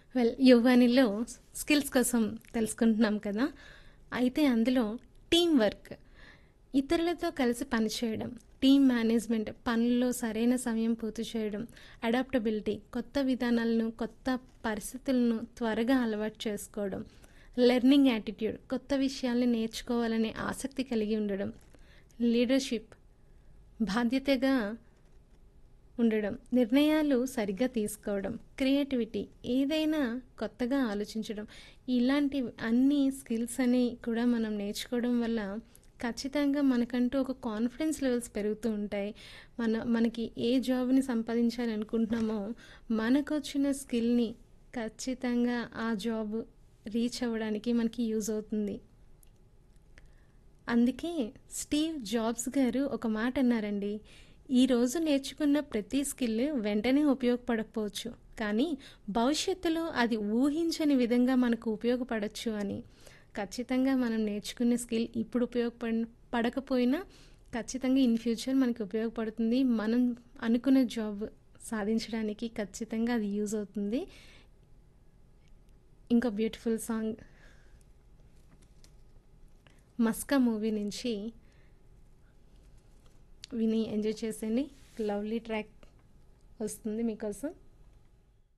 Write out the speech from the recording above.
well యువవాణిలో skills కోసం తెలుసుకుంటున్నాం కదా అయితే అందులో టీం వర్క్ ఇతరులతో కలిసి పనిచేయడం టీం మేనేజ్మెంట్ పనుల్లో సరైన సమయం పూర్తి చేయడం అడాప్టబిలిటీ కొత్త విధానాలను కొత్త పరిస్థితులను త్వరగా అలవాటు చేసుకోవడం లెర్నింగ్ యాటిట్యూడ్ కొత్త విషయాల్ని నేర్చుకోవాలనే ఆసక్తి కలిగి ఉండడం లీడర్షిప్ బాధ్యతగా ఉండడం నిర్ణయాలు సరిగ్గా తీసుకోవడం క్రియేటివిటీ ఏదైనా కొత్తగా ఆలోచించడం ఇలాంటి అన్ని స్కిల్స్ అని కూడా మనం నేర్చుకోవడం వల్ల ఖచ్చితంగా మనకంటూ ఒక కాన్ఫిడెన్స్ లెవెల్స్ పెరుగుతూ ఉంటాయి మన మనకి ఏ జాబ్ని సంపాదించాలి అనుకుంటున్నామో మనకు వచ్చిన స్కిల్ని ఖచ్చితంగా ఆ జాబ్ రీచ్ అవ్వడానికి మనకి యూజ్ అవుతుంది అందుకే స్టీవ్ జాబ్స్ గారు ఒక మాట అన్నారండి ఈరోజు నేర్చుకున్న ప్రతి స్కిల్ వెంటనే ఉపయోగపడకపోవచ్చు కానీ భవిష్యత్తులో అది ఊహించని విధంగా మనకు ఉపయోగపడచ్చు అని ఖచ్చితంగా మనం నేర్చుకునే స్కిల్ ఇప్పుడు ఉపయోగపడ పడకపోయినా ఖచ్చితంగా ఇన్ ఫ్యూచర్ మనకి ఉపయోగపడుతుంది మనం అనుకున్న జాబ్ సాధించడానికి ఖచ్చితంగా అది యూజ్ అవుతుంది ఇంకో బ్యూటిఫుల్ సాంగ్ మస్కా మూవీ నుంచి విని ఎంజాయ్ చేసేయండి లవ్లీ ట్రాక్ వస్తుంది మీకోసం